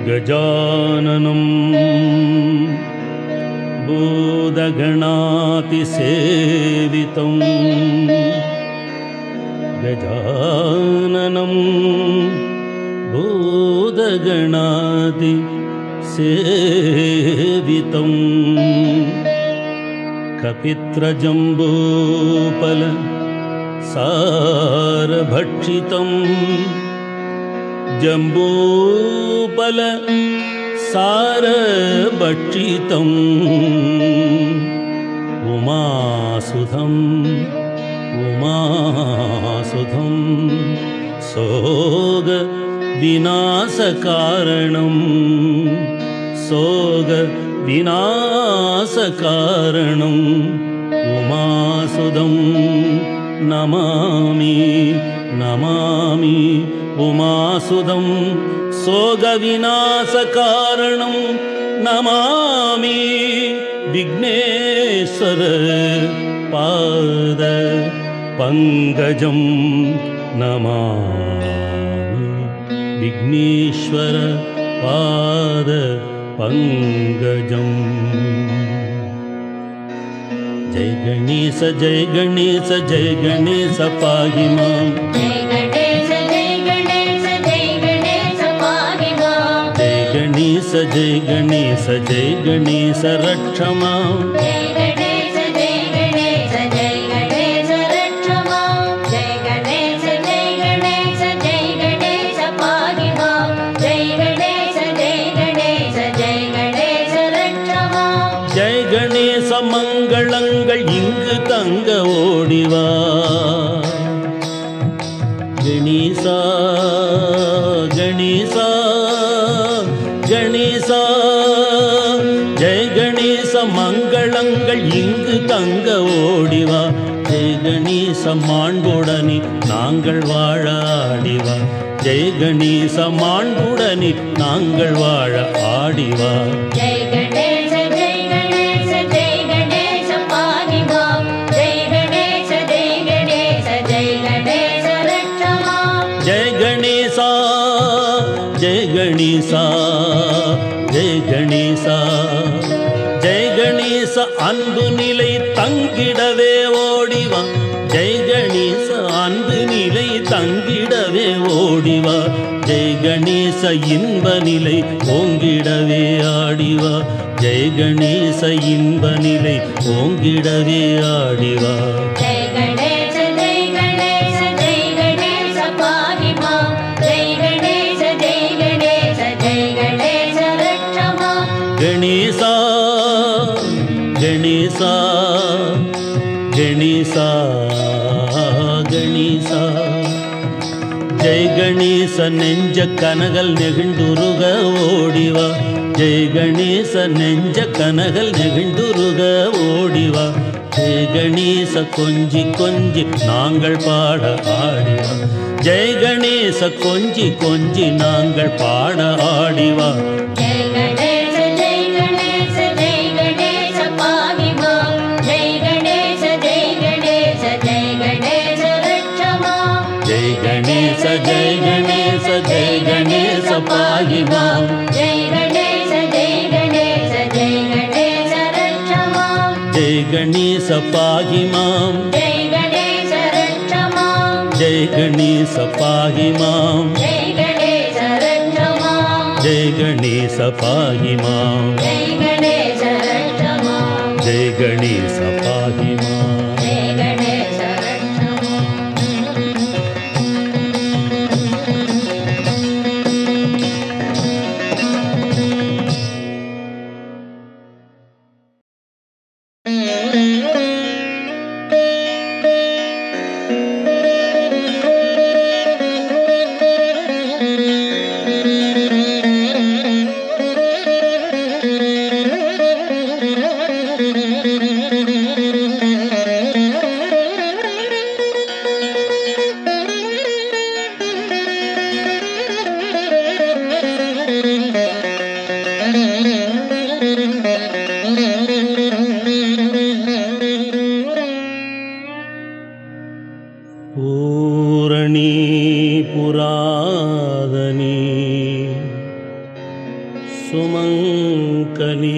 गजाननं बोधगणातिसेवितं गजाननं बोधगणातिसेवितं कपित्रजम्बूपल सारभक्षितम् जम्बूपल सारभक्षितम् उमासुधम् उमासुधं सोग विनाशकारणम् सोग विनाशकारणम् उमासुदं नमामि नमामि उमासुदं सोगविनाशकारणं नमामि विघ्नेश्वर पाद पङ्कजं नमामि विघ्नेश्वर पाद पङ्कजम् जय गणेश जय गणेश जय गणेश पाहि माम् जय गणेश जय गणेश जय गणेश पाहि मां जय गणेश जय गणेश जय गणेश रक्ष माम् जय गणेश जय गणेश जय गणेश रक्ष मां जय गणेश जय गणेश जय गणेश पाहि मां जय गणेश जय गणेश जय गणेश रक्ष मां ஜெய கணேச மங்களங்கள் இங்கு தங்க ஓடிவா கணேசா கணேசா கணேசா ஜெய கணேச மங்களங்கள் இங்கு தங்க ஓடிவா ஜெய கணேச மாண்புடனே நாங்கள் வாழ ஆடிவா ஜெய கணேச மாண்புடனே நாங்கள் வாழ ஆடிவா जय गणेश जय गणेश जय गणेश पाहि मां जय गणेश जय गणेश जय गणेश रक्ष मां ஜெய கணேசா ஜெய கணேசா ஜெய கணேசா ஜெய கணேச அன்பு நிலை தங்கிடவே ஓடிவா ஜெய கணேச அன்பு நிலை தங்கிடவே ஓடிவா ஜெய கணேச இன்ப நிலை ஓங்கிடவே ஆடிவா ஜெய கணேச இன்ப நிலை ஓங்கிடவே ஆடிவா जय गणेश जय गणेश जय गणेश पाहि मां जय गणेश जय गणेश जय गणेश रक्ष मां கணேசா கணேசா கணேசா கணேசா ஜெய் கணேச நெஞ்ச கனகல் நெகிழ்ந்துருக ஓடிவா ஜெய் கணேச நெஞ்ச கனகல் நெகிழ்ந்துருக ஓடிவா ஜெய் கணேச கொஞ்சி கொஞ்சி நாங்கள் பாட ஆடிவா ஜெய் கணேச கொஞ்சி கொஞ்சி நாங்கள் பாட ஆடிவா जय गणेश जय गणेश जय गणेश पाहि मां जय गणेश जय गणेश जय गणेश रक्ष मां जय गणेश जय गणेश जय गणेश पाहि माम् जय गणेश जय गणेश जय गणेश रक्ष मां जय गणेश पाहि माम् जय गणेश रक्ष मां जय गणेश पाहि माम् जय गणेश रक्ष मां जय गणेश पाहि माम् जय गणेश रक्ष मां जय गणेश पाहि माम् जय गणेश रक्ष मां Thank you. சுமங்கலி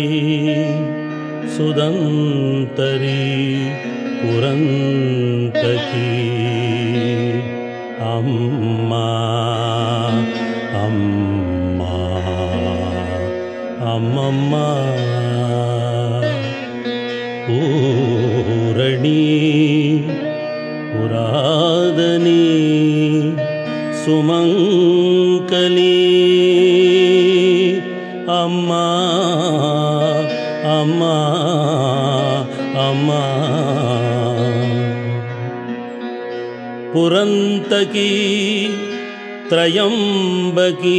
சுதந்தரி புரந்தகி அம்மா அம்மா அம்மம்மா பூரணி புராதனி சுமங்கலி அம்மா அம்மா அம்மா புரந்தகி திரயம்பகி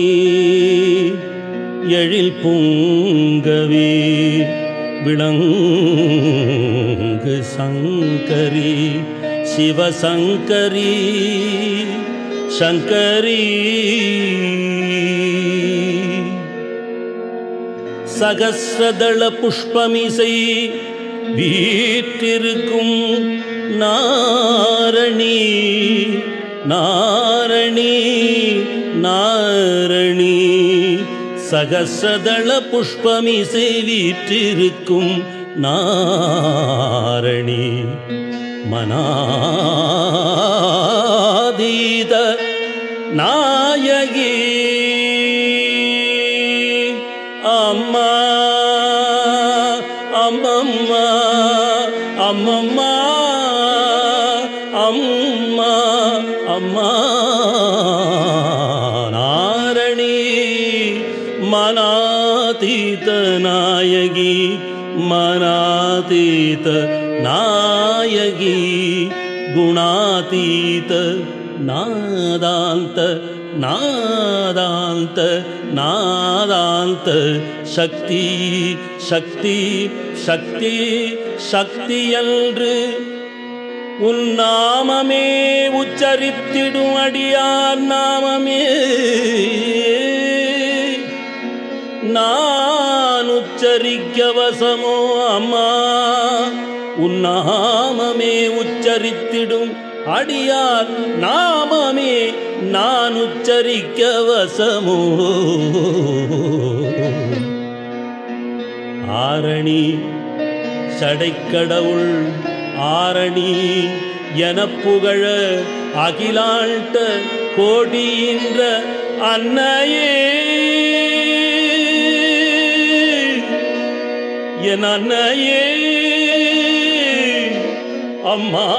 எழில் பூங்கவி விளங்கு சங்கரி சிவசங்கரி சங்கரி சகசிரதள புஷ்பமிசை வீற்றிருக்கும் நாரணி நாரணி நாரணி சகசிரதள புஷ்பமிசை வீற்றிருக்கும் நாரணி மனாதீத நாயகி அம்மா அம்மம்மா அம்மம்மா அம்மா அம்மா நாரணி மனாதீத நாயகி மனாதீத நாயகி குணாதீத நாதாந்த நாதாந்த நாதாந்த சக்தி சக்தி சக்தி சக்தி என்று உன் நாமமே உச்சரித்திடும் அடியார் நாமமே நான் உச்சரிக்க வசமோ அம்மா உன் நாமமே உச்சரித்திடும் அடியார் நாமமே நான் உச்சரிக்க வசமோ ஆரணி சடைக்கடவுள் ஆரணி என புகழ அகிலாண்ட கோடியின்ற அன்னையே என் அன்னையே அம்மா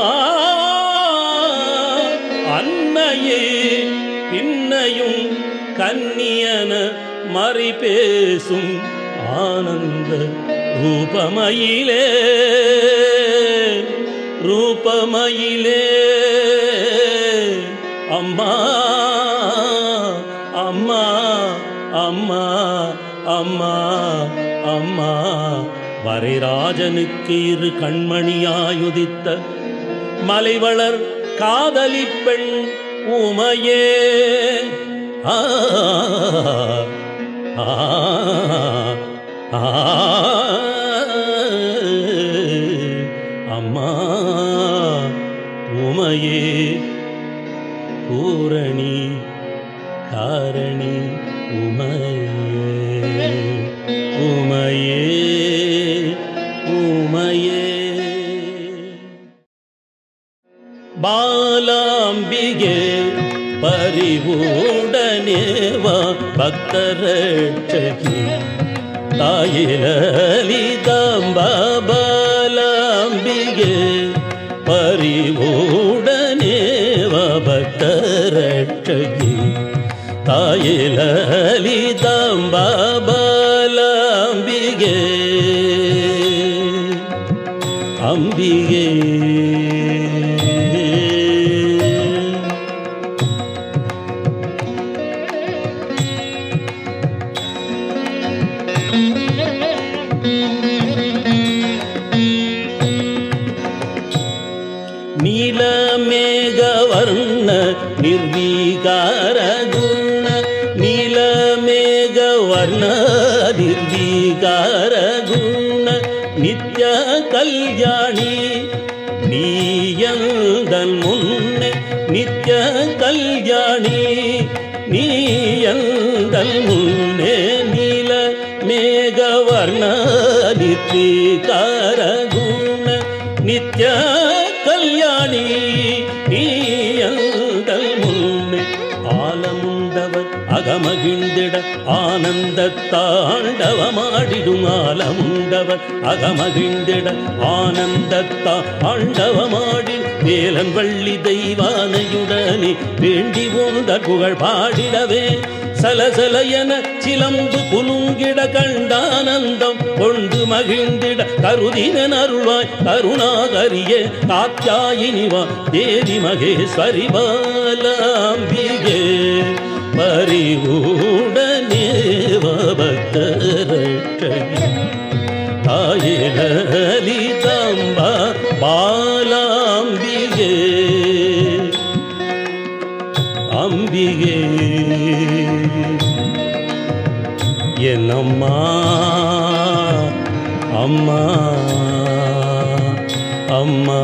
அன்னையே பின்னையும் கன்னியன மறி பேசும் ஆனந்த ரூபமயிலே ரூபமயிலே அம்மா அம்மா அம்மா அம்மா அம்மா வரைராஜனுக்கு இரு கண்மணியாயுதித்த மலைவளர் காதலி பெண் உமையே ஆ ஆ ஆ அம்மா உமையே பூரணி காரணி உமையே உமையே உமையே பாலாம்பிகே பரிவுடனே வா பக்தரட்சகி தாயிலலிதாம்பாலாம்பிகே பரிவுடனே வா பக்தரட்சகி தாயிலலிதாம்பாலாம்பிகே அம்பிகே நீலமேகவர்ண நிர்வீகார குண நீலமேகவர்ண நிர்வீகார குண நித்ய கல்யாணி நீயந்தன் முன்னே நித்ய கல்யாணி நீயந்தன் முன்னே நீல ವರ್ಣ ನಿತ್ಯೀಕಾರ ಗುಣ ನಿತ್ಯ ಕಲ್ಯಾಣಿ நீயந்தல் முன்னே ஆலமுண்டவர் அகமகிழ்ந்திட ஆனந்த தாண்டவமாடிடும் ஆலமுண்டவர் அகமகிழ்ந்திட ஆனந்த தாண்டவமாடி வேலன் வள்ளி தெய்வானையுடனே வேண்டி ஓந்த புகழ் பாடிடவே சலசல என சிலம்பு குலுங்கிட கண்டானந்தம் கொண்டு மகிழ்ந்திட கருதினன் அருள்வாய் கருணாகரிய காத்தாயினிவா தேவி மகேஸ்வரி பாலாம்பிகே பரிவுடனே பக்தரட்சகி தாயே லலிதாம்பா பாலாம்பிகே அம்பிகே என் அம்மா அம்மா அம்மா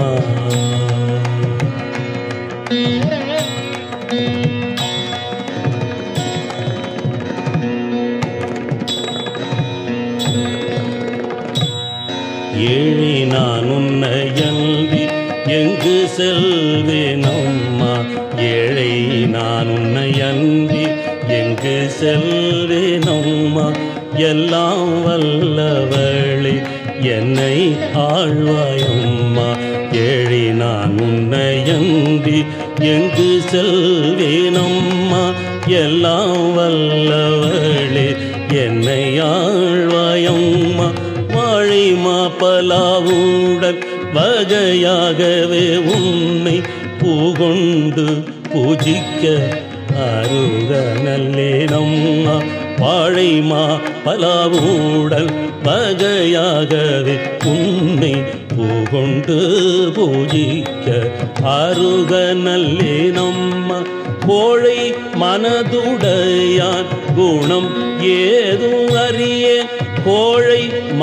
ஏழை நான் உன்னையன்றி எங்கு செல்வேன் அம்மா ஏழை நான் உன்னையன்றி எங்கு செல்வேன் அம்மா எல்லாம் வல்லவளே என்னை ஆழ்வாயம்மா ஏழை நான் உன்னையன்றி எங்கு செல்வேன் அம்மா எல்லாம் வல்லவளே என்னை ஆழ்வாயம்மா வாழை மாப்பலாவுடன் வகையாகவே உன்னை பூகொண்டு பூஜிக்க அருக நல்லேனம்மா வாழை மா பலாவுடன் வகையாகவே உன்னை பூகொண்டு பூஜிக்க அருக நல்லேனம்மா கோழை மனதுடையான் குணம் ஏதும் அறியேன் கோழை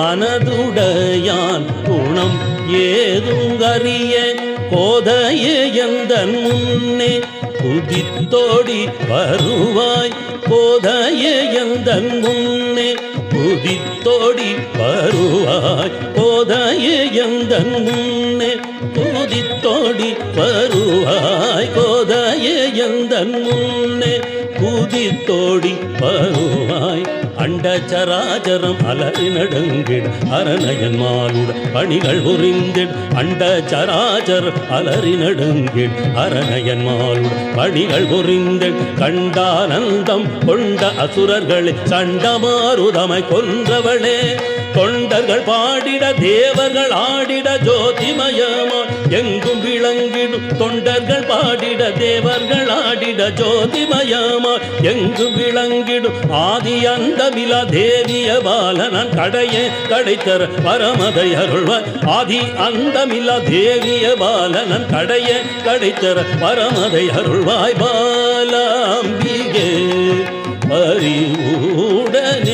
மனதுடையான் குணம் ஏதும் அறியேன் கோதையே எந்தன் முன்னே குதித்தோடி வருவாய் கோதையே எந்தன் முன்னே குதித்தோடி வருவாய் கோதையே எந்தன் முன்னே குதித்தோடி வருவாய் கோதையே எந்தன் முன்னே குதித்தோடி வருவாய் அண்ட சராச்சரம் அலறி நடுங்கிட அரணயன் மாலுட பணிகள் புரிந்திட அண்ட சராச்சரம் அலறி நடுங்கிட அரணயன் மாலுட பணிகள் புரிந்திட கண்டானந்தம் கொண்ட அசுரர்களை சண்டமாருதமை கொன்றவளே தொண்டர்கள் பாடிட தேவர்கள் ஆடிட ஜோதிமயமா எங்கும் விளங்கிடும் தொண்டர்கள் பாடிட தேவர்கள் ஆடிட ஜோதிமயமா எங்கும் விளங்கிடும் ஆதி அந்தமிலா தேவிய பாலனன் கடையே கடைத்தர பரமதை அருள்வாய் ஆதி அந்தமிலா தேவிய பாலனன் கடையே கடைத்தர பரமதை அருள்வாய் பாலாம்பிகே அறிவுடனே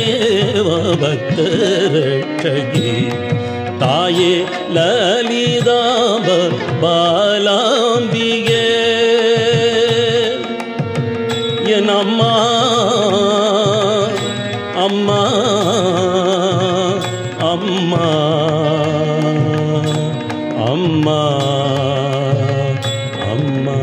பக்தரட்சகி தாயே லலிதாம்ப பாலாம்பிகே என் அம்மா அம்மா அம்மா அம்மா அம்மா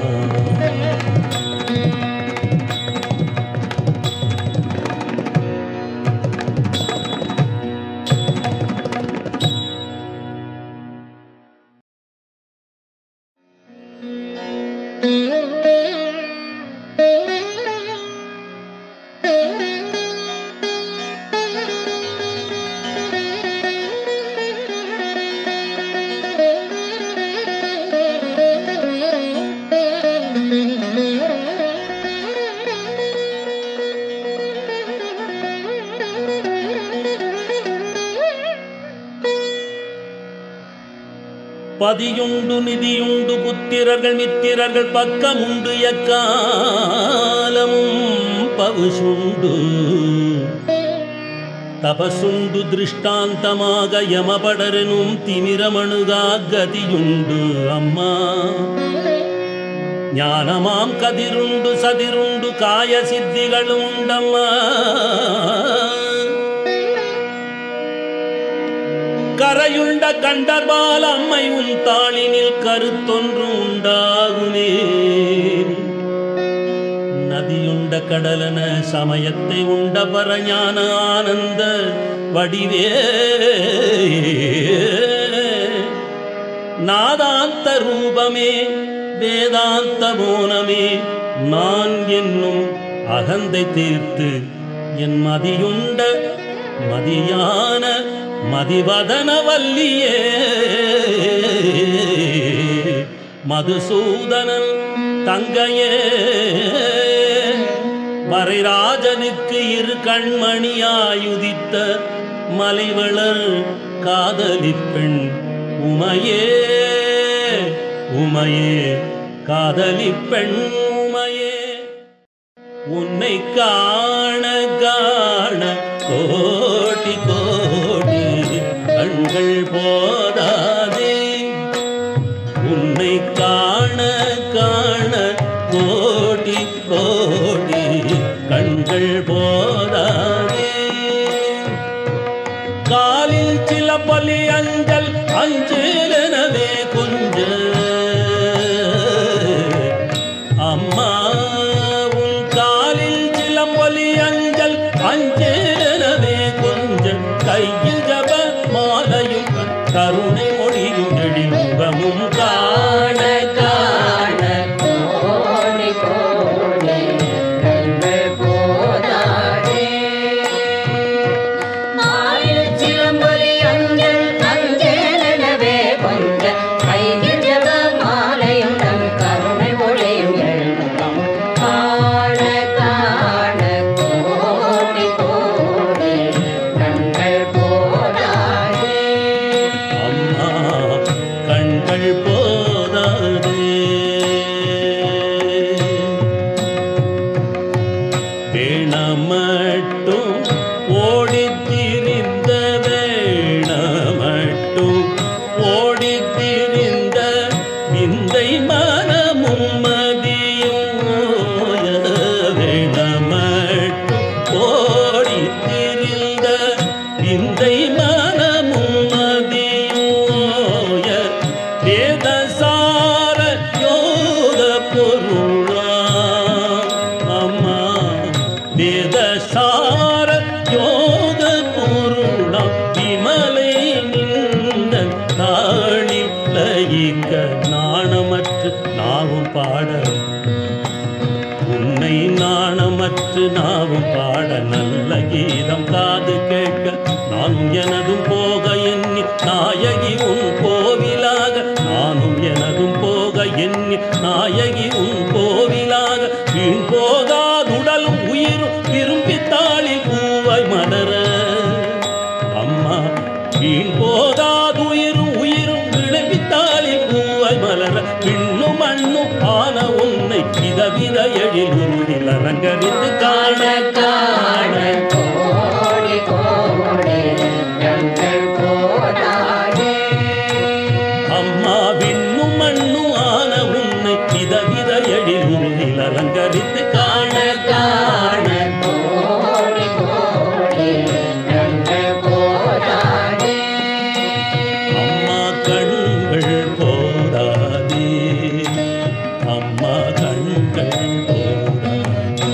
பதியுண்டு நிதியுண்டு புத்திரர்கள் மித்திரர்கள் பக்கமுண்டு எக்காலமும் பவுசுண்டு தபசுண்டு திருஷ்டாந்தமாக யமபடரனும் திமிரமணுகா கதியுண்டு அம்மா ஞானமாம் கதிருண்டு சதிருண்டு காய சித்திகளும் உண்டம்மா கரையுண்ட கண்டபால் அம்மை உன் தாளினில் கருத்தொன்று உண்டாகுமே நதியுண்ட கடலன சமயத்தை உண்ட பரஞான ஆனந்த வடிவே நாதாந்த ரூபமே வேதாந்த மோனமே நான் என்னும் அகந்தை தீர்த்து என் மதியுண்ட மதியான மதிவதன வல்லியே மதுசூதனன் தங்கையே வரைராஜனுக்கு இரு கண்மணியாயுதித்த மலைவளர் காதலிப் பெண் உமையே உமையே காதலிப் பெண் உமையே உன்னை காண காண கோடி கோடி கண்கள் போதாதே உன்னை காண காண கோடி கோடி கண்கள் போதாதே காலில் சில பலி அஞ்சல் அஞ்சலெனவே கொஞ்ச அம்மா உன் காலில் சில பலி அஞ்சல் அஞ்சலெனவே கொஞ்ச கையில் ஜப மாலையும் கருணை மொழியும் எழில்முகமும் காண காண கோடி கோடி கண்கள் போதாதே ஆயில் சிலம்பொலி அஞ்சல் அஞ்சலெனவே கொஞ்ச கையில் ஜப மாலையும் நம் கருணை ஒளியும் எழுமுகம் காண காண கோடி கோடி கண்கள் போதாதே அம்மா கண்கள் போதாதே வேணமட்டும் ஓடித் திரிந்த வேணமட்டும் ஓடித் திரிந்த விந்தை மனமும் மதியும் ஓய வேணமட்டும் ஓடித் திரிந்த விந்தை மனமும் மதியும் ஓய வேதசார யோக பொருளாம் அம்மா வேதசார யோக பொருளாம் விமலை நின்ற நாளில் லயிக்க நாணமற்று நாவும் பாட உன்னை நாணமற்று நாவும் பாட நல்ல கீதம் காது கேட்க நானும் எனதும் போக எண்ணி நாயகி உன் கோவிலாக நானும் எனதும் போக எண்ணி நாயகி உன் கோவிலாக வீண் போகாதுடலும் உயிரும் விரும்பி தாளில் பூவாய் மலர அம்மா வீண் போகாதுயிரும் உயிரும் விளைவித்தாளில் பூவாய் மலர விண்ணும் மண்ணும் ஆன உன்னை விதவித எழில் உருவில் அலங்கரித்து காண காண கோடி கோடி கண்கள் போதாதே அம்மா விண்ணும் மண்ணும் ஆன உன்னை விதவித எழில் உருவில் அலங்கரித்து காண காண கோடி கோடி கண்கள் போதாதே அம்மா கண்கள் போதாதே அம்மா கண்கள் போதாதே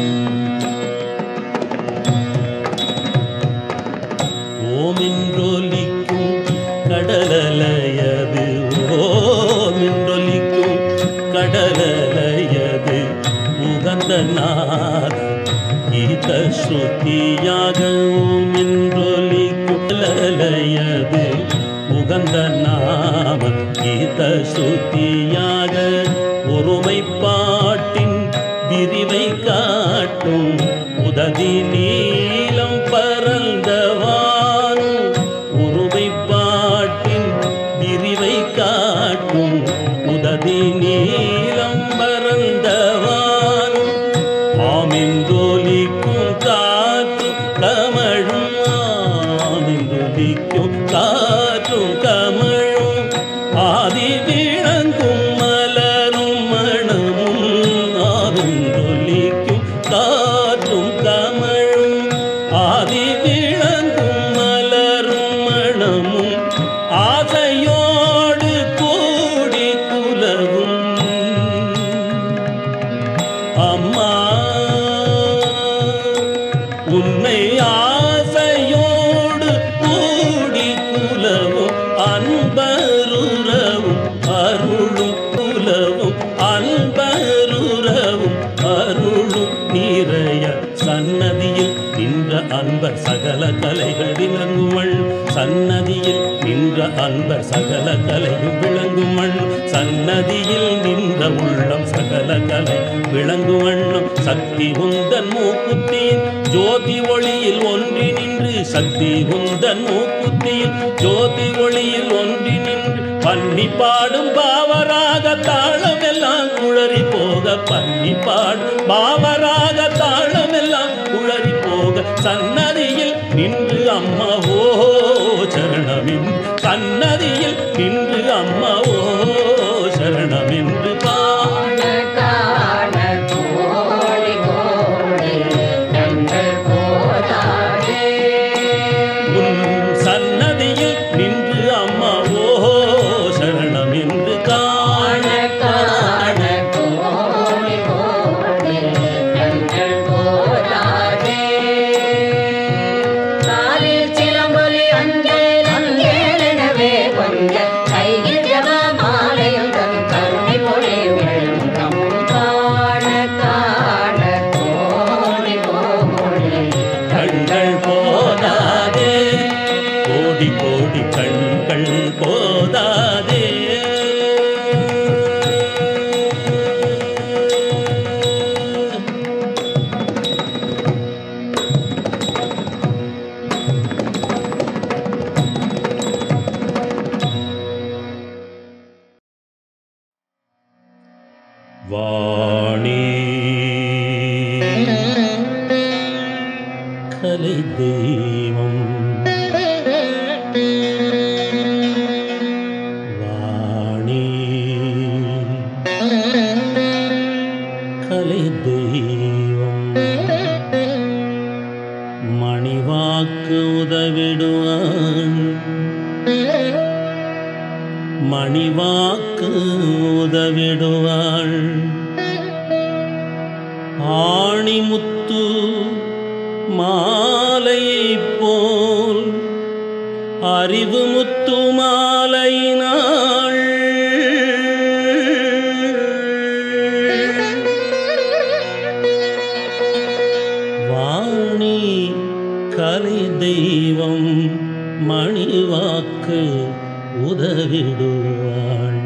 ஓமென்றொலிக்கும் கடலலையது ஓமென்றொலிக்கும் கடலலையது உகந்த நாத கீத ஸ்ருதியாக ஓமென்றொலிக்கும் கடலலையது உகந்த நாம கீத ஸ்ருதியாக ஒருமைப்பாட்டின் விரிவை காட்டும் உததி நீலம் பரந்தவானும் ஒருமைப்பாட்டின் விரிவை காட்டும் உததி நீலம் பரந்தவானும் ஆமென்றொலிக்கும் காற்று கமழும் ஆமென்றொலிக்கும் காற்றும் கமழும் ஆதி விளங்கும் மலரும் மணமும் ஆமென்றொலிக்கும் காற்றும் கமழும் சன்னதியில் நின்ற அன்பர் சகல கலைகள் விளங்குவள் சன்னதியில் நின்ற அன்பர் சகல கலைகள் விளங்குவள் சன்னதியில் நின்ற உள்ளம் சகல கலை விளங்கும் வண்ணம் சக்தி உந்தன் மூக்குத்தியின் ஜோதி ஒளியில் ஒன்றி நின்று சக்தி உந்தன் மூக்குத்தியில் ஜோதி ஒளியில் ஒன்றி நின்று பன்னி பாடும் பாவராக தாளமெல்லாம் குழறி போக பன்னி பாடும் பாவராக தாளமெல்லாம் குழறி போக சன்னதியில் நின்று அம்மா ஓ சரணமின் சன்னதியில் நின்று அம்மா ஓ சரணமென்று பா காண கோடி கோடி கண்கள் போதாதே உன் சன்னதியில் நின்று அம்மா ஓ சரணம் என்று காண காண கோடி கோடி கண்கள் போதாதே காலில் சிலம்பொலி அஞ்சல் அங்கேலெனவே கொஞ்ச கையில் ஜப மாலையும் தன் கருணை பொழியும் காண காண கோடி கோடி கண்கள் போதாதே கோடி கோடி கண்கள் போதாதே வாணி கலை தெய்வம் வாணி கலை தெய்வம் மணிவாக்கு உதவிடுவான் மணிவாக்கு உதவிடுவாள் ஆணிமுத்து மாலையைப் போல் அறிவு முத்து மாலையினாள் வாணி கலை தெய்வம் மணிவாக்கு உதவிடுவாள்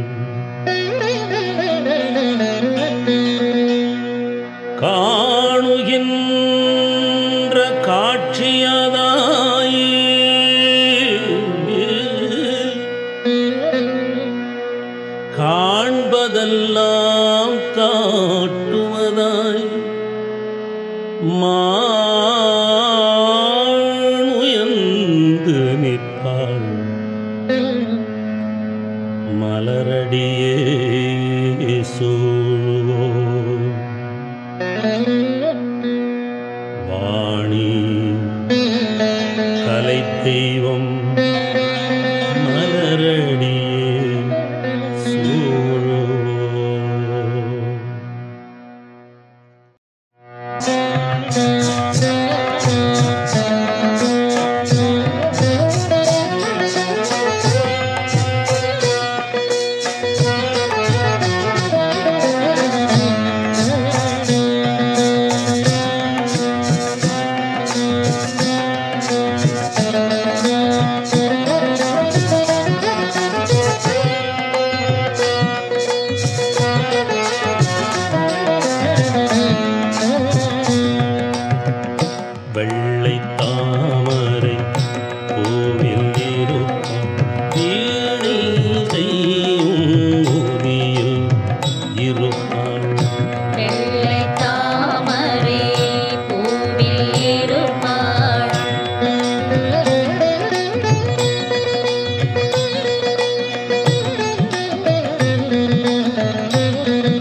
காணுகின்ற காட்சியதாய் காண்பதெல்லாம் காட்டுவதாய் மாணுயர்ந்து நிற்பாள் மலரடியே சூழுவோம் வாணி கலை தெய்வம் மலரடியே சூழுவோம் வெள்ளை தாமரை பூவில் இருக்கும் வீணை செய்யும் ஊதியில் இருப்பாள் வெள்ளை தாமரை பூவில் இருப்பாள்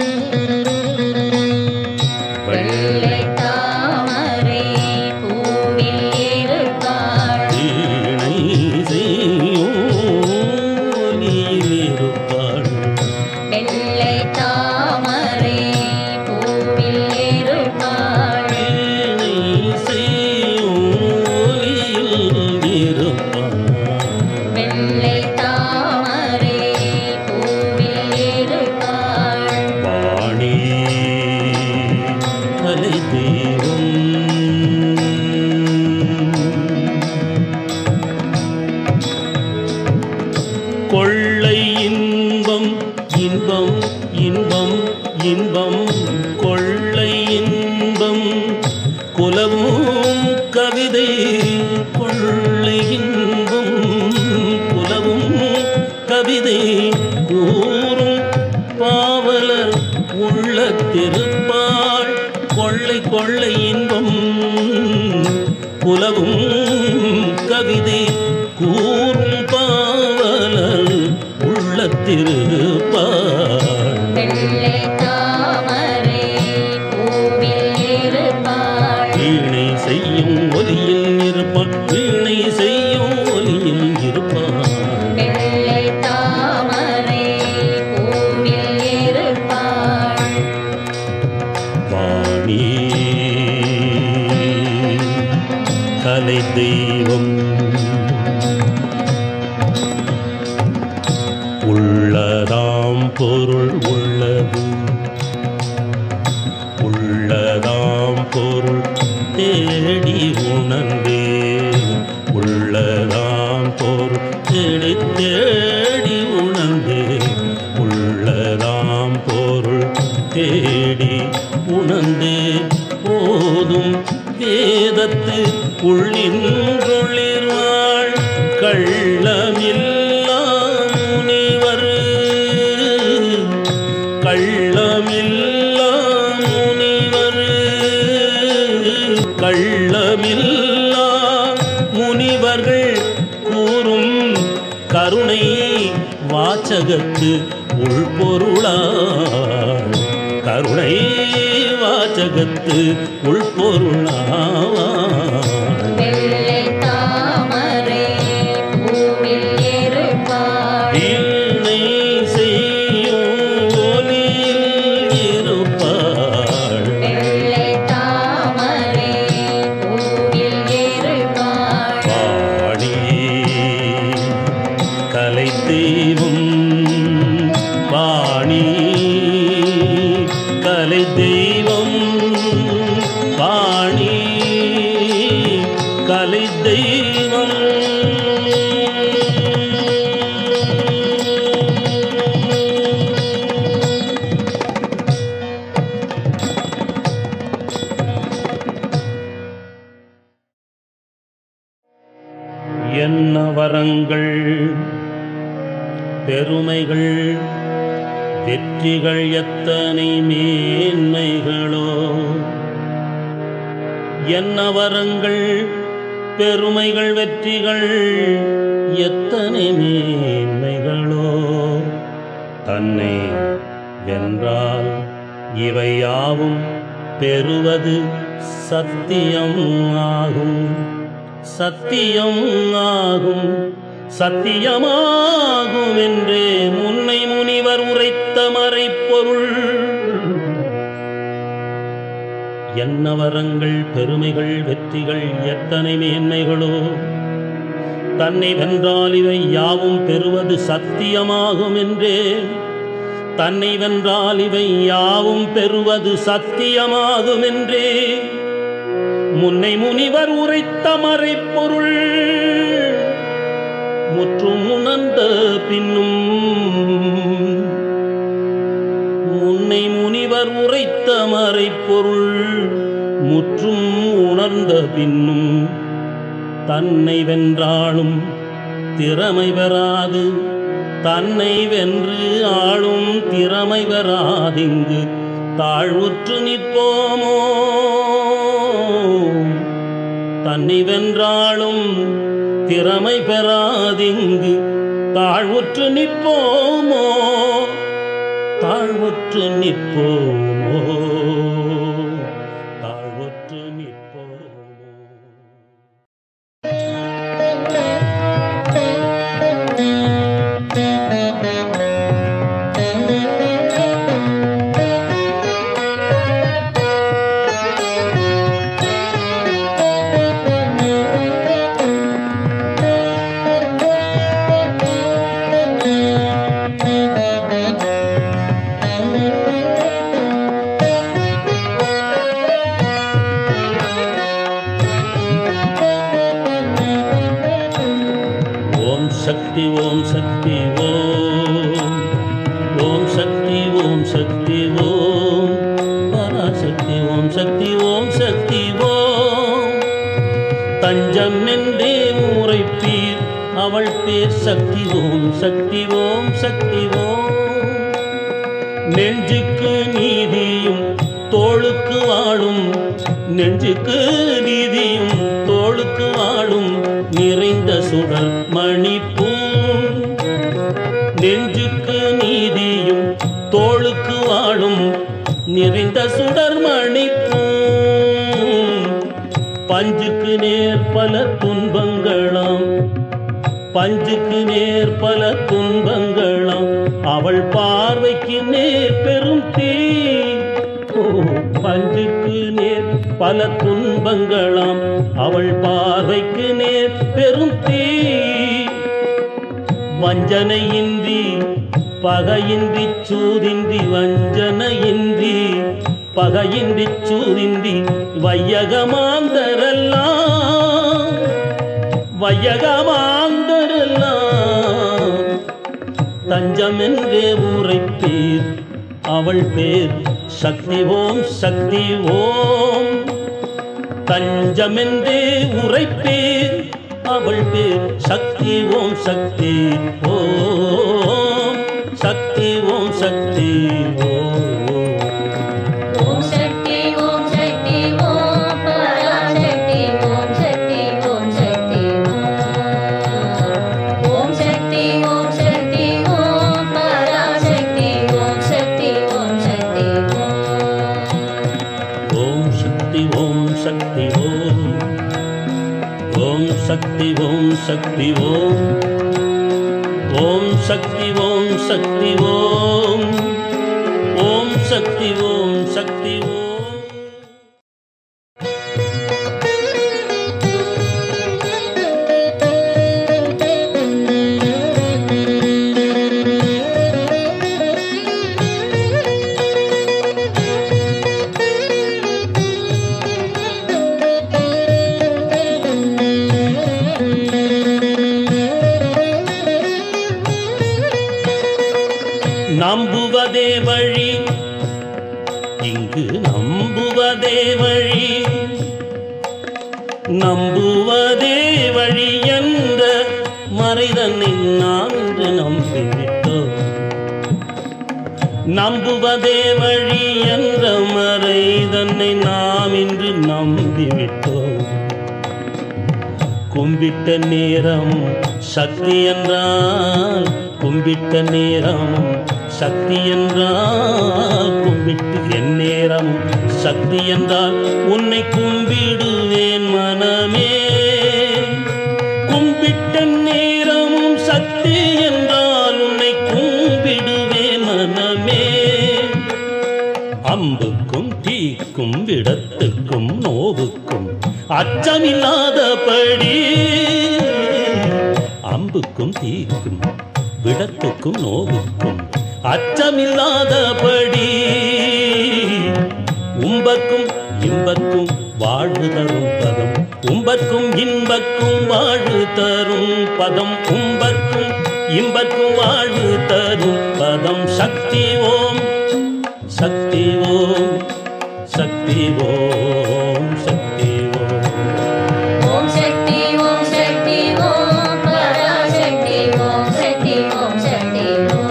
வெள்ளை தாமரை பூவில் புலவும் கவிதை கொள்ளை இன்பம் புலவும் கவிதை கூறும் பாவலர் உள்ள திருப்பாள் கொள்ளை கொள்ளை இன்பம் புலவும் கவிதை கூறும் பாவலர் உள்ள திருப்பாள் வெள்ளை தாமரை பூவில் இருப்பாள் வீணை செய்யும் ஒலியில் இருப்பாள் வீணை செய்யும் ஒலியில் இருப்பாள் வெள்ளை தாமரை பூவில் இருப்பாள் வாணி கலை தெய்வம் உள்ளதாம் பொருள் உள்ளது உள்ளதாம் பொருள் தேடி உணர்ந்தே உள்ளதாம் பொருள் தேடி தேடி உணர்ந்தே உள்ளதாம் பொருள் தேடி உணர்ந்தே போதும் வேதத்து உள்ளின்றொளிர்வாள் கள்ளமில்லா முனிவர் கள்ளமில்லா முனிவர் கள்ளமில்லா முனிவர்கள் கூறும் கருணை வாச்சகத்து உள்பொருளாள் கருணை வாச்சகத்து உள்பொருளாள் வெள்ளை தாமரை பூவில் இருப்பாள் வீணை செய்யும் ஒலியில் இருப்பாள் வெள்ளை தாமரை பூவில் இருப்பாள் பாடி கலை தெய்வம் வாணி கலை தெய்வம் வாணி கலை தெய்வம் என்ன வரங்கள் பெருமைகள் வெற்றிகள் எத்தனை மேன்மைகளோ என்ன வரங்கள் பெருமைகள் வெற்றிகள் எத்தனை மேன்மைகளோ தன்னை வென்றால் இவை யாவும் பெறுவது சத்தியம் ஆகும் சத்தியம் ஆகும் சத்தியமாகும் என்றே முன்னை முனிவர் உரைத்த மறைப்பொருள் என்ன வரங்கள் பெருமைகள் வெற்றிகள் எத்தனை மேன்மைகளோ தன்னை வென்றால் இவை யாவும் பெறுவது சத்தியமாகும் என்றே தன்னை வென்றால் இவை யாவும் பெறுவது சத்தியமாகும் என்றே முன்னை முனிவர் உரைத்த மறைப்பொருள் முற்றும் உணர்ந்த பின்னும் முன்னை முனிவர் உரைத்த மறைப்பொருள் முற்றும் உணர்ந்த பின்னும் தன்னை வென்றாலும் திறமை பெறாது தன்னை வென்று ஆளும் திறமை பெறாதிங்கு தாழ்வுற்று நிற்போமோ தன்னை வென்றாலும் திறமை பெறாதிங்கு தாழ்வுற்று நிற்போமோ தாழ்வுற்று நிற்போமோ தாழ்வுற்று நிற்போமோ ஓம் சக்தி ஓம் சக்தி ஓம் ஓம் சக்தி ஓம் சக்தி ஓம் பராசக்தி ஓம் சக்தி ஓம் சக்தி ஓம் அவள் பேர் சக்தி ஓம் சக்தி ஓம் சக்தி ஓம் நெஞ்சுக்கு நீதியும் தோளுக்கு வாழும் நெஞ்சுக்கு நீதியும் தோளுக்கு வாழும் நிறைந்த சுடர் மணிப்பூம் நெஞ்சுக்கு நீதியும் தோளுக்கு வாழும் நிறைந்த சுடர் மணிப்பூம் பஞ்சுக்கு நேர் பல துன்பங்களாம் பஞ்சுக்கு நேர் பல துன்பங்களாம் அவள் பார்வைக்கு நேர் பெரும் தீ ஓ, பஞ்சுக்கு நேர் பல துன்பங்களாம் அவள் பார்வைக்கு நேர் பெரும் தீ வஞ்சனையின்றி பகையின்றி சூதின்றி வஞ்சனையின்றி பகையின்றி சூதின்றி வையகமாந்தரெல்லாம் வையகமாந்தரெல்லாம் தஞ்சமென்றே உரைப்பீர் அவள் பேர் சக்தி ஓம் சக்தி ஓம் தஞ்சமென்றே உரைப்பேர் அவள் பேர் சக்தி ஓம் சக்தி ஓம் சக்தி ஓம் சக்தி ஓம் ஓம் சக்தி ஓம் சக்தி ஓம் பராசக்தி ஓம் சக்தி ஓம் சக்தி ஓம் சக்தி ஓம் சக்தி ஓம் பராசக்தி ஓம் சக்தி ஓம் சக்தி ஓம் சக்தி ஓம் சக்தி ஓம் ஓம் சக்தி ஓம் சக்தி ஓம் ஓம் சக்தி ஓம் சக்தி ஓம் ஓம் சக்தி ஓம் சக்தி ஓம் நம்புவதே வழி இங்கு நம்புவதே வழி நம்புவதே வழி என்ற மறைதன்னை நாம் இன்று நம்பிவிட்டோம் நம்புவதே வழி என்ற மறைதன்னை நாம் இன்று நம்பிவிட்டோம் கும்பிட்ட நேரம் சக்தி என்றால் கும்பிட்ட நேரம் சக்தி என்றால் கும்பிட்டு என் நேரம் சக்தி என்றால் உன்னை கும்பிடுவேன் மனமே கும்பிட்ட நேரம் சக்தி என்றால் உன்னை கும்பிடுவேன் மனமே அம்புக்கும் தீக்கும் விடத்துக்கும் நோவுக்கும் அச்சமில்லாதபடி அம்புக்கும் தீக்கும் விடத்துக்கும் நோவுக்கும் அச்சமில்லாதபடி உம்பக்கும் இன்பக்கும் வாழ்வு தரும் பதம் உம்பக்கும் இன்பக்கும் வாழ்வு தரும் பதம் உம்பக்கும் இன்பக்கும் வாழ்வு தரும் பதம் சக்தி ஓம் சக்தி ஓம் சக்தி ஓம் சக்தி ஓம் ஓம் சக்தி ஓம் சக்தி ஓம் பராசக்தி ஓம் சக்தி ஓம் சக்தி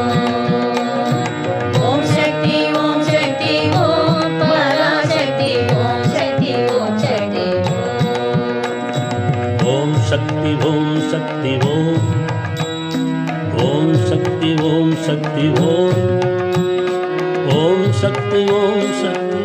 ஓம் சக்தி ஓம் சக்தி ஓம் பராசக்தி ஓம் சக்தி ஓம் சக்தி ஓம் சக்தி ஓம் சக்தி ஓம் ஓம் சக்தி ஓம் சக்தி ஓம் ஓம் சக்தி ஓம் சக்தி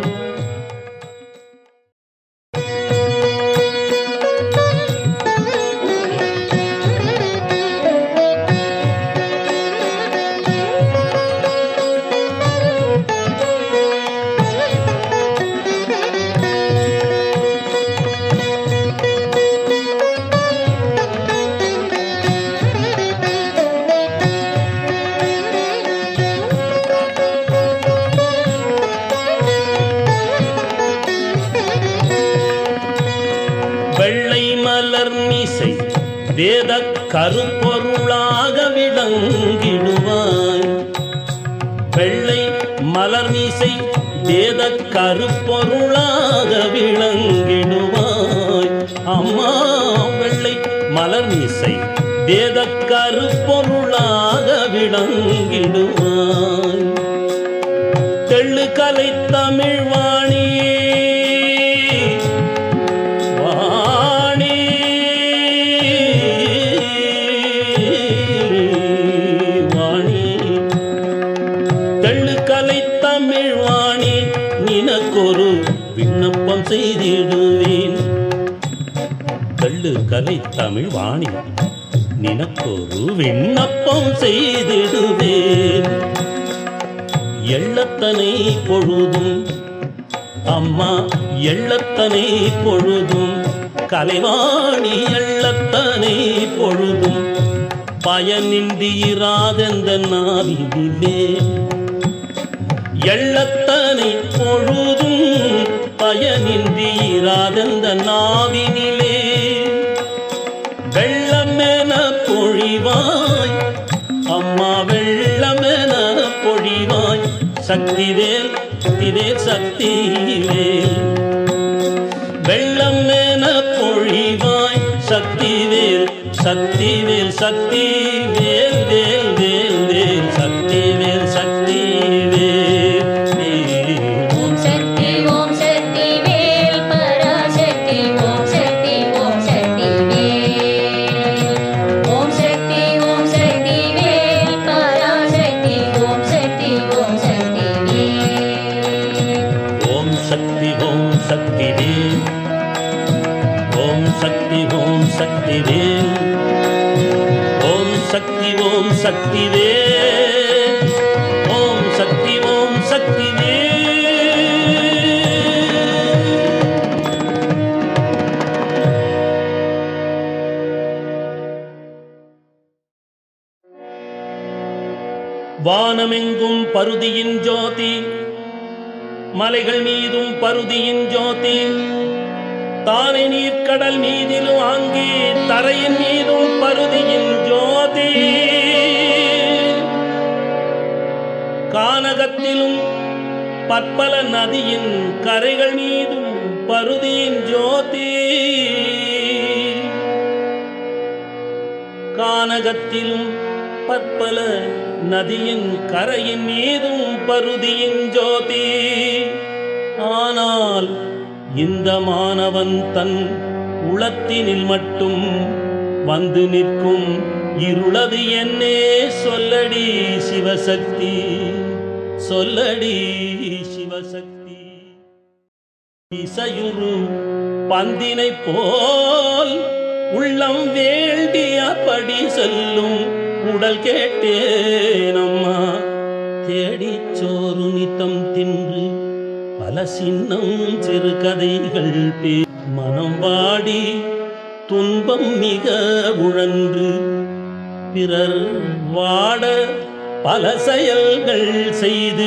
வெள்ளை மலர் மீசை வேத கருப்பொருளாக விளங்கிடுவாய் வெள்ளை மலர் மீசை வேத கருப்பொருளாக விளங்கிடுவாய் அம்மா வெள்ளை மலர் மீசை வேத கருப்பொருளாக விளங்கிடுவாய் தெள்ளு கலை தமிழ் வாணி வாணி வாணி தெள்ளு கலை தமிழ் வாணி நினக்கொரு விண்ணப்பம் செய்திடுவேன் தெள்ளு கலை தமிழ் வாணி நினக்கொரு விண்ணப்பம் செய்திடுவேன் எள்ளத்தனை பொழுதும் அம்மா எள்ளத்தனை பொழுதும் கலைவாணி எள்ளத்தனை பொழுதும் பயனின்றி இராதெந்த நாவிலே எள்ளத்தனை பொழுதும் பயனின்றி இராதெந்த நாவினிலே வெள்ளமென பொழிவாய் அம்மா வெள்ளமென பொழிவாய் சக்திவேல் இதே சக்திவேல் வெள்ளம் என பொழிவாய் சக்திவேல் சக்திவேல் சக்திவேல் வேல் வேல் வேல் சக்திவேல் சக்திவேல் ஓம் சக்தி ஓம் சக்தி வேல் பராசக்தி ஓம் சக்தி ஓம் சக்தி வேல் ஓம் சக்தி ஓம் சக்தி வேல் பராசக்தி ஓம் சக்தி ஓம் சக்தி வேல் ஓம் சக்தி ஓம் சக்தி வேல் ஓம் சக்தி ஓம் சக்தி வேல் ஓம் சக்தி ஓம் சக்தி வேல் ஓம் சக்தி ஓம் சக்தி வேல் வானமெங்கும் பருதியின் ஜோதி மலைகள் மீதும் பருதியின் ஜோதி தானை நீர்க்கடல் மீதிலும் ஆங்கி தரையின் மீதும் பருதியின் ஜோதி கானகத்திலும் பற்பல நதியின் கரைகள் மீதும் பருதியின் ஜோதி கானகத்திலும் பற்பல நதியின் கரையின் மீதும் பருதியின் ஜோதி ஆனால் இந்த மாணவன் தன் உளத்தினில் மட்டும் வந்து நிற்கும் இருளது என்னே சொல்லடி சிவசக்தி சொல்லடி சிவசக்தி இசையுறு பந்தினை போல் உள்ளம் வேண்டியபடி செல்லும் உடல் கேட்டேனம்மா தேடிச் சோறு நித்தம் தின்று பல சின்னம் சிறு கதைகள் பே மனம் வாடி துன்பம் மிக உழன்று பிறர் வாட பல செயல்கள் செய்து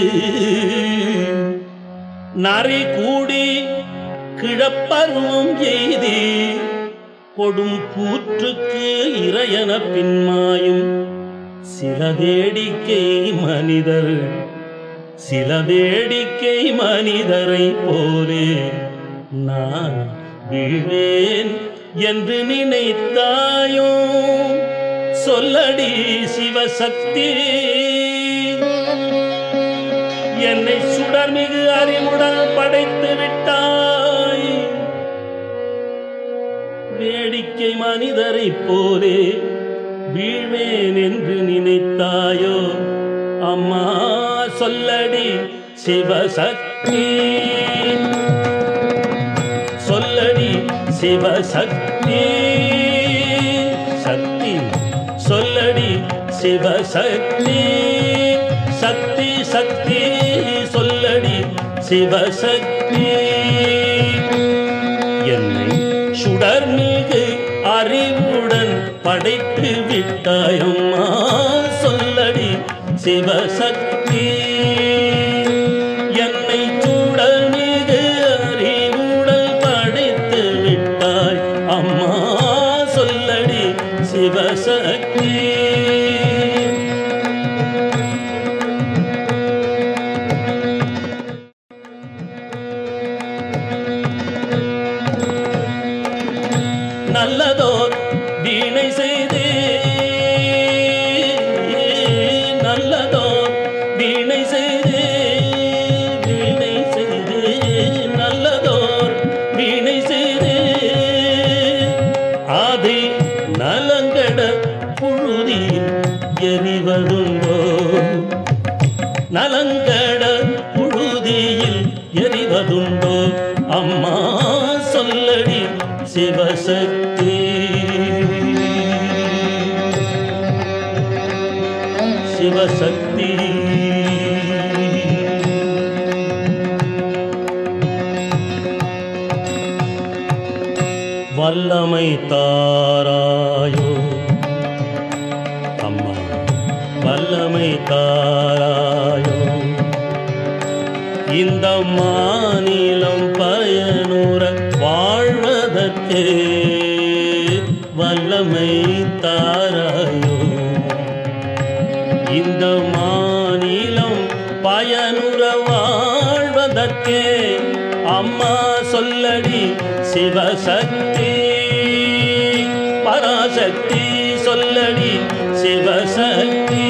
நரி கூடி கிழப்பருவம் எய்தி கொடும் கூற்றுக்கு இறையன பின்மாயும் சில வேடிக்கை மனிதர் சில வேடிக்கை மனிதரை போலே நான் வீழ்வேன் என்று நினைத்தாயோ சொல்லடி சிவசக்தி என்னை சுடர்மிகு அறிவுடன் படைத்து விட்டாய் வேடிக்கை மனிதரை போலே வீழ்வேன் என்று நினைத்தாயோ அம்மா சொல்லடி சிவசக்தி சொல்லடி சிவசக்தி சக்தி சொல்லடி சிவசக்தி சக்தி சக்தி சொல்லடி சிவசக்தி என்னை சுடர்மிகு அறிவுடன் படைத்து விட்டாயம்மா சொல்லடி சிவசக்தி என்னை சுடர்மிகு அறிவுடன் படைத்து விட்டாய் அம்மா சொல்லடி சிவசக்தி நல்லதோர் வீணை செய்தே நலங்கட புழுதியில் எரிவதுண்டோ நலங்கட புழுதியில் எரிவதுண்டோ அம்மா சொல்லடி சிவசக்தி சிவசக்தி வல்லமை தாராயோ அம்மா வல்லமை தாராயோ இந்த மாநிலம் பயனுற வாழ்வதற்கு வல்லமை தாராயோ இந்த மாநிலம் பயனுற வாழ்வதற்கே அம்மா சொல்லடி சிவசக்தி பராசக்தி சொல்லடி சிவசக்தி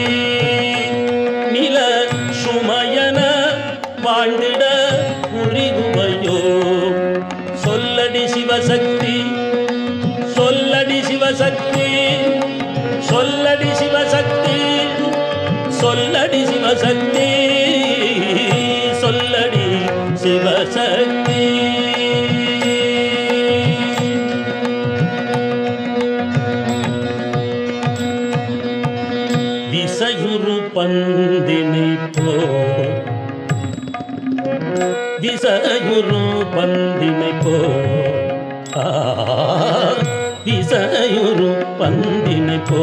நில சுமையன வாழ்ந்திட புரிதுவையோ சொல்லடி சிவசக்தி சொல்லடி சிவசக்தி சொல்லடி சிவசக்தி சொல்லடி சிவசக்தி சொல்லடி சிவசக்தி விசையுரு பந்தினை போ விசையுரு பந்தினை போ ஆ, விசையுரு பந்தினை போ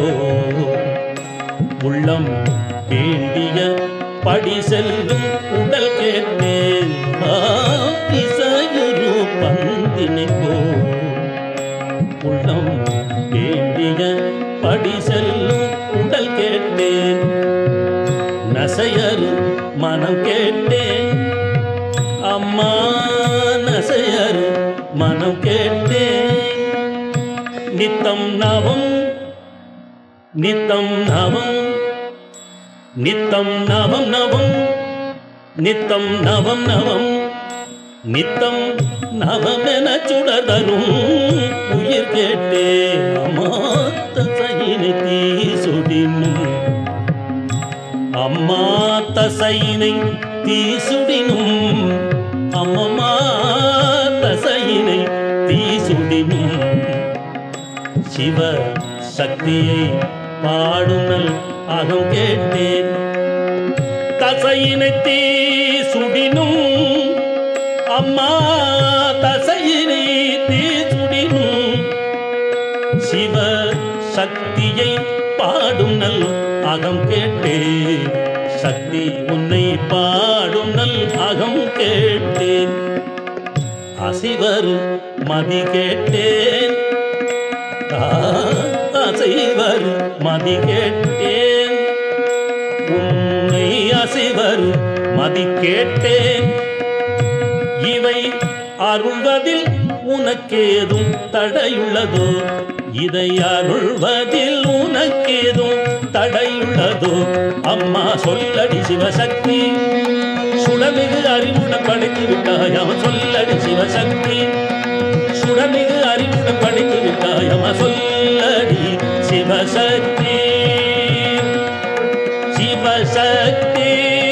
உள்ளம் வேண்டிய படி செல்லும் உடல் கேட்டேன் ஆ, விசையுரு பந்தினை போ உள்ளம் வேண்டிய படி செல்லும் உடல் கேட்டேன் நசையரு மனம் கேட்டேன் அம்மா நசையரு மனம் கேட்டேன் நித்தம் நவம் நித்தம் நவம் நித்தம் நவம் நவம் நித்தம் நவம் நவம் நித்தம் நவமென சுடதரும் உயிர் கேட்டே அம்மாத்த சயினை தீ சுடினும் அம்மா தசையினை தீ சுடினும் அம்மம்மா தசையினை தீ சுடினும் சிவ சக்தியை பாடுனல் அகம் கேட்டேன் தசையினை தீ சுடினும் அம்மா தசையினை தீ சுடினும் சிவ சக்தியை பாடும் நல் அகம் கேட்டே சக்தி உன்னை பாடும் நல் அகம் கேட்டேன் அசிவர் மதி கேட்டேன் ஆ, அசைவர் மதி கேட்டேன் உன்னை அசைவர் மதி கேட்டேன் இவை அருள்வதில் உனக்கேதும் தடையுள்ளதோ இதை அருள்வதில் உனக்கேதும் தடையுள்ளதோ அம்மா சொல்லடி சிவசக்தி சுடமிகு அறிவுடன் படைத்து விட்டாயாம் சொல்லடி சிவசக்தி சுடமிகு அறிவுடன் படைத்து விட்டாயம்மா சொல்லடி சிவசக்தி சிவசக்தி